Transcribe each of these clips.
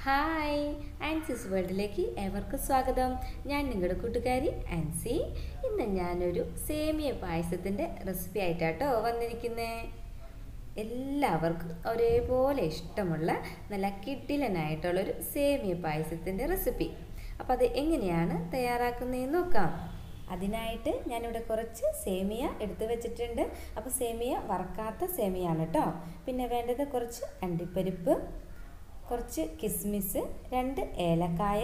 hi Ansys വേൾഡിലേക്ക് ഏവർക്കും സ്വാഗതം ഞാൻ നിങ്ങളുടെ കൂട്ടുകാരി ആൻസി ഇന്ന് ഞാനൊരു സേമിയ പായസത്തിൻ്റെ റെസിപ്പി ആയിട്ടാട്ടോ വന്നിരിക്കുന്നത് എല്ലാവർക്കും ഒരേപോലെ ഇഷ്ടമുള്ള നല്ല കിട്ടിലനായിട്ടുള്ളൊരു സേമിയ പായസത്തിൻ്റെ റെസിപ്പി അപ്പോൾ അത് എങ്ങനെയാണ് തയ്യാറാക്കുന്നതെന്ന് നോക്കാം അതിനായിട്ട് ഞാനിവിടെ കുറച്ച് സേമിയ എടുത്തു വെച്ചിട്ടുണ്ട് അപ്പോൾ സേമിയ വറക്കാത്ത സേമിയാണ് കേട്ടോ പിന്നെ വേണ്ടത് കുറച്ച് അണ്ടിപ്പരിപ്പ് കുറച്ച് കിസ്മിസ് രണ്ട് ഏലക്കായ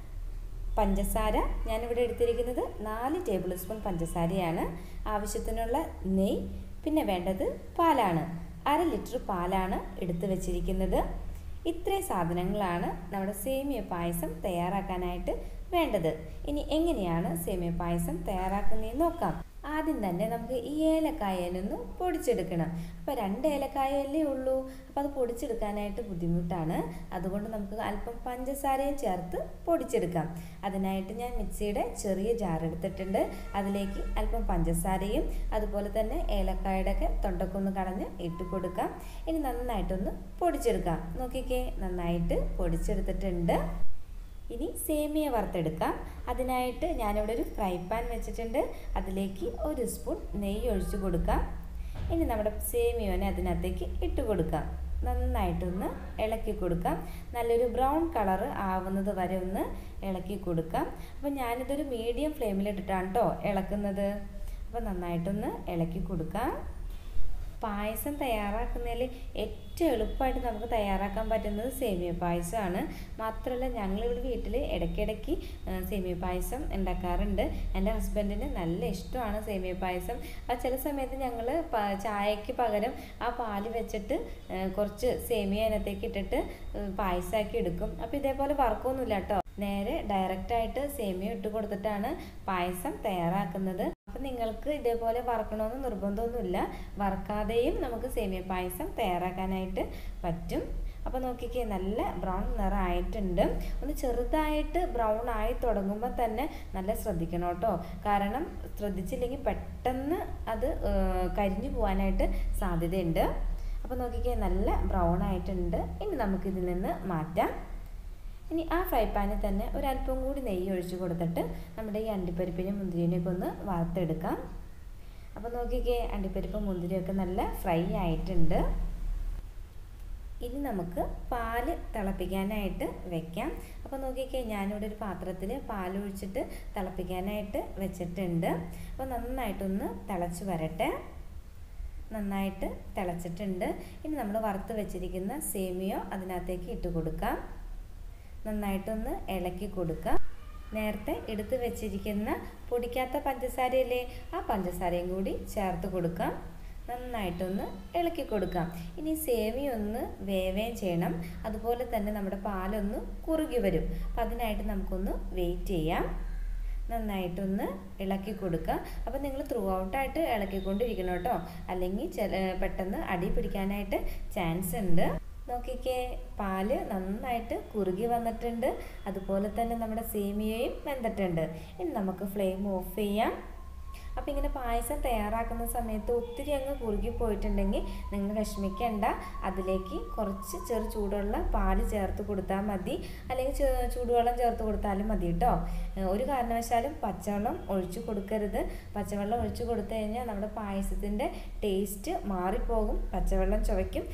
പഞ്ചസാര ഞാനിവിടെ എടുത്തിരിക്കുന്നത് നാല് ടേബിൾ സ്പൂൺ പഞ്ചസാരയാണ് ആവശ്യത്തിനുള്ള നെയ് പിന്നെ വേണ്ടത് പാലാണ് അര ലിറ്റർ പാലാണ് എടുത്തു വെച്ചിരിക്കുന്നത് ഇത്രയും സാധനങ്ങളാണ് നമ്മുടെ സേമിയ പായസം തയ്യാറാക്കാനായിട്ട് വേണ്ടത് ഇനി എങ്ങനെയാണ് സേമിയ പായസം തയ്യാറാക്കുന്നതെന്ന് നോക്കാം ആദ്യം തന്നെ നമുക്ക് ഈ ഏലക്കായനൊന്ന് പൊടിച്ചെടുക്കണം അപ്പോൾ രണ്ട് ഏലക്കായല്ലേ ഉള്ളൂ അപ്പോൾ അത് പൊടിച്ചെടുക്കാനായിട്ട് ബുദ്ധിമുട്ടാണ് അതുകൊണ്ട് നമുക്ക് അല്പം പഞ്ചസാരയും ചേർത്ത് പൊടിച്ചെടുക്കാം അതിനായിട്ട് ഞാൻ മിക്സിയുടെ ചെറിയ ജാർ എടുത്തിട്ടുണ്ട് അതിലേക്ക് അല്പം പഞ്ചസാരയും അതുപോലെ തന്നെ ഏലക്കായുടെ ഒക്കെ തൊണ്ടക്കൊന്ന് കളഞ്ഞ് ഇട്ട് കൊടുക്കാം ഇനി നന്നായിട്ടൊന്ന് പൊടിച്ചെടുക്കാം നോക്കിക്കേ നന്നായിട്ട് പൊടിച്ചെടുത്തിട്ടുണ്ട് ഇനി സേമിയ വറുത്തെടുക്കാം അതിനായിട്ട് ഞാനിവിടെ ഒരു ഫ്രൈ പാൻ വെച്ചിട്ടുണ്ട് അതിലേക്ക് ഒരു സ്പൂൺ നെയ്യ് ഒഴിച്ചു കൊടുക്കാം ഇനി നമ്മുടെ സേമിയോനെ അതിനകത്തേക്ക് ഇട്ട് കൊടുക്കാം നന്നായിട്ടൊന്ന് ഇളക്കി കൊടുക്കാം നല്ലൊരു ബ്രൗൺ കളറ് ആവുന്നത് വരെ ഒന്ന് ഇളക്കി കൊടുക്കാം അപ്പോൾ ഞാനിതൊരു മീഡിയം ഫ്ലെയിമിലിട്ടിട്ടാണ് കേട്ടോ ഇളക്കുന്നത് അപ്പോൾ നന്നായിട്ടൊന്ന് ഇളക്കി കൊടുക്കാം പായസം തയ്യാറാക്കുന്നതിൽ ഏറ്റവും എളുപ്പമായിട്ട് നമുക്ക് തയ്യാറാക്കാൻ പറ്റുന്നത് സേമിയ പായസമാണ് മാത്രമല്ല ഞങ്ങളിവിടെ വീട്ടിൽ ഇടയ്ക്കിടയ്ക്ക് സേമിയ പായസം ഉണ്ടാക്കാറുണ്ട് എൻ്റെ ഹസ്ബൻഡിന് നല്ല ഇഷ്ടമാണ് സേമിയ പായസം ആ ചില സമയത്ത് ഞങ്ങൾ ചായക്ക് പകരം ആ പാല് വെച്ചിട്ട് കുറച്ച് സേമിയ അതിനകത്തേക്ക് ഇട്ടിട്ട് പായസമാക്കി എടുക്കും അപ്പോൾ ഇതേപോലെ വർക്കൊന്നുമില്ല കേട്ടോ നേരെ ഡയറക്റ്റായിട്ട് സേമിയ ഇട്ട് കൊടുത്തിട്ടാണ് പായസം തയ്യാറാക്കുന്നത് അപ്പം നിങ്ങൾക്ക് ഇതേപോലെ വറക്കണമെന്ന് നിർബന്ധമൊന്നുമില്ല വറക്കാതെയും നമുക്ക് സേമിയ പായസം തയ്യാറാക്കാനായിട്ട് പറ്റും അപ്പോൾ നോക്കിക്കേ നല്ല ബ്രൗൺ നിറം ആയിട്ടുണ്ട് ഒന്ന് ചെറുതായിട്ട് ബ്രൗൺ ആയി തുടങ്ങുമ്പോൾ തന്നെ നല്ല ശ്രദ്ധിക്കണം കേട്ടോ കാരണം ശ്രദ്ധിച്ചില്ലെങ്കിൽ പെട്ടെന്ന് അത് കരിഞ്ഞു പോകാനായിട്ട് സാധ്യതയുണ്ട് അപ്പോൾ നോക്കിക്കേ നല്ല ബ്രൗൺ ആയിട്ടുണ്ട് ഇനി നമുക്കിതിൽ നിന്ന് മാറ്റാം ഇനി ആ ഫ്രൈ പാനിൽ തന്നെ ഒരല്പം കൂടി നെയ്യ് ഒഴിച്ച് കൊടുത്തിട്ട് നമ്മുടെ ഈ അണ്ടിപ്പരിപ്പിനും മുന്തിരിനെയൊക്കെ ഒന്ന് വറുത്തെടുക്കാം അപ്പോൾ നോക്കിക്കേ അണ്ടിപ്പരിപ്പും മുന്തിരിയൊക്കെ നല്ല ഫ്രൈ ആയിട്ടുണ്ട് ഇനി നമുക്ക് പാല് തിളപ്പിക്കാനായിട്ട് വെക്കാം അപ്പോൾ നോക്കിക്കേ ഞാനിവിടെ ഒരു പാത്രത്തിൽ പാൽ ഒഴിച്ചിട്ട് തിളപ്പിക്കാനായിട്ട് വെച്ചിട്ടുണ്ട് അപ്പോൾ നന്നായിട്ടൊന്ന് തിളച്ച് വരട്ടെ നന്നായിട്ട് തിളച്ചിട്ടുണ്ട് ഇനി നമ്മൾ വറുത്ത് വെച്ചിരിക്കുന്ന സേമിയോ അതിനകത്തേക്ക് ഇട്ട് കൊടുക്കാം നന്നായിട്ടൊന്ന് ഇളക്കി കൊടുക്കുക നേരത്തെ എടുത്ത് വെച്ചിരിക്കുന്ന പൊടിക്കാത്ത പഞ്ചസാരയില്ലേ ആ പഞ്ചസാരയും കൂടി ചേർത്ത് കൊടുക്കാം നന്നായിട്ടൊന്ന് ഇളക്കി കൊടുക്കാം ഇനി സേമിയ ഒന്ന് വേവേം ചെയ്യണം അതുപോലെ തന്നെ നമ്മുടെ പാലൊന്ന് കുറുകി വരും അപ്പം അതിനായിട്ട് നമുക്കൊന്ന് വെയിറ്റ് ചെയ്യാം നന്നായിട്ടൊന്ന് ഇളക്കി കൊടുക്കുക അപ്പം നിങ്ങൾ ത്രൂ ഔട്ടായിട്ട് ഇളക്കിക്കൊണ്ടിരിക്കണം കേട്ടോ അല്ലെങ്കിൽ ചില പെട്ടെന്ന് അടി പിടിക്കാനായിട്ട് ചാൻസ് ഉണ്ട് നോക്കിക്കേ പാല് നന്നായിട്ട് കുറുകി വന്നിട്ടുണ്ട് അതുപോലെ തന്നെ നമ്മുടെ സേമിയയും വെന്തിട്ടുണ്ട് ഇനി നമുക്ക് ഫ്ലെയിം ഓഫ് ചെയ്യാം അപ്പം ഇങ്ങനെ പായസം തയ്യാറാക്കുന്ന സമയത്ത് ഒത്തിരി അങ്ങ് കുറുകി പോയിട്ടുണ്ടെങ്കിൽ നിങ്ങൾ വിഷമിക്കേണ്ട അതിലേക്ക് കുറച്ച് ചെറു ചൂടുള്ള പാല് ചേർത്ത് കൊടുത്താൽ മതി അല്ലെങ്കിൽ ചൂടുവെള്ളം ചേർത്ത് കൊടുത്താലും മതി കേട്ടോ ഒരു കാരണവശാലും പച്ചവെള്ളം ഒഴിച്ചു കൊടുക്കരുത് പച്ചവെള്ളം ഒഴിച്ചു കൊടുത്തു കഴിഞ്ഞാൽ നമ്മുടെ പായസത്തിൻ്റെ ടേസ്റ്റ് മാറിപ്പോകും പച്ചവെള്ളം ചുവയ്ക്കും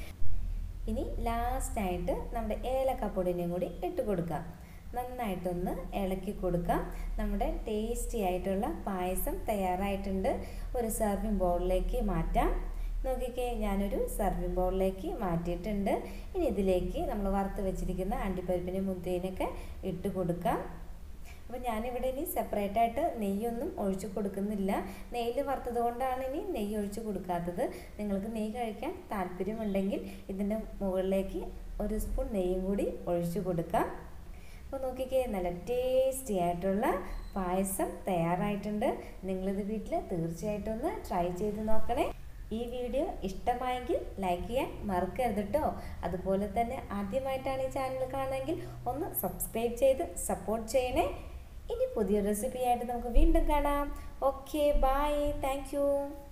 ഇനി ലാസ്റ്റായിട്ട് നമ്മുടെ ഏലക്കപ്പൊടിനെയും കൂടി ഇട്ട് കൊടുക്കാം നന്നായിട്ടൊന്ന് ഇളക്കി കൊടുക്കാം നമ്മുടെ ടേസ്റ്റി ആയിട്ടുള്ള പായസം തയ്യാറായിട്ടുണ്ട് ഒരു സർവിങ് ബൗളിലേക്ക് മാറ്റാം നോക്കിക്കേ ഞാനൊരു സർവിങ് ബൗളിലേക്ക് മാറ്റിയിട്ടുണ്ട് ഇനി ഇതിലേക്ക് നമ്മൾ വറുത്ത് വെച്ചിരിക്കുന്ന അണ്ടിപ്പരിപ്പിനെ മുന്തിരിനൊക്കെ ഇട്ട് കൊടുക്കാം അപ്പോൾ ഞാനിവിടെ ഇനി സെപ്പറേറ്റ് ആയിട്ട് നെയ്യൊന്നും ഒഴിച്ചു കൊടുക്കുന്നില്ല നെയ്യിൽ വറുത്തത് കൊണ്ടാണ് ഇനി നെയ്യ് ഒഴിച്ചു കൊടുക്കാത്തത് നിങ്ങൾക്ക് നെയ്യ് കഴിക്കാൻ താല്പര്യമുണ്ടെങ്കിൽ ഇതിൻ്റെ മുകളിലേക്ക് ഒരു സ്പൂൺ നെയ്യും കൂടി ഒഴിച്ചു കൊടുക്കാം അപ്പോൾ നോക്കിക്കേ നല്ല ടേസ്റ്റി ആയിട്ടുള്ള പായസം തയ്യാറായിട്ടുണ്ട് നിങ്ങളിത് വീട്ടിൽ തീർച്ചയായിട്ടും ഒന്ന് ട്രൈ ചെയ്ത് നോക്കണേ ഈ വീഡിയോ ഇഷ്ടമായെങ്കിൽ ലൈക്ക് ചെയ്യാൻ മറക്കരുത് കേട്ടോ അതുപോലെ തന്നെ ആദ്യമായിട്ടാണ് ഈ ചാനൽ കാണുന്നതെങ്കിൽ ഒന്ന് സബ്സ്ക്രൈബ് ചെയ്ത് സപ്പോർട്ട് ചെയ്യണേ ഇനി പുതിയ റെസിപ്പി ആയിട്ട് നമുക്ക് വീണ്ടും കാണാം ഓക്കെ ബൈ താങ്ക്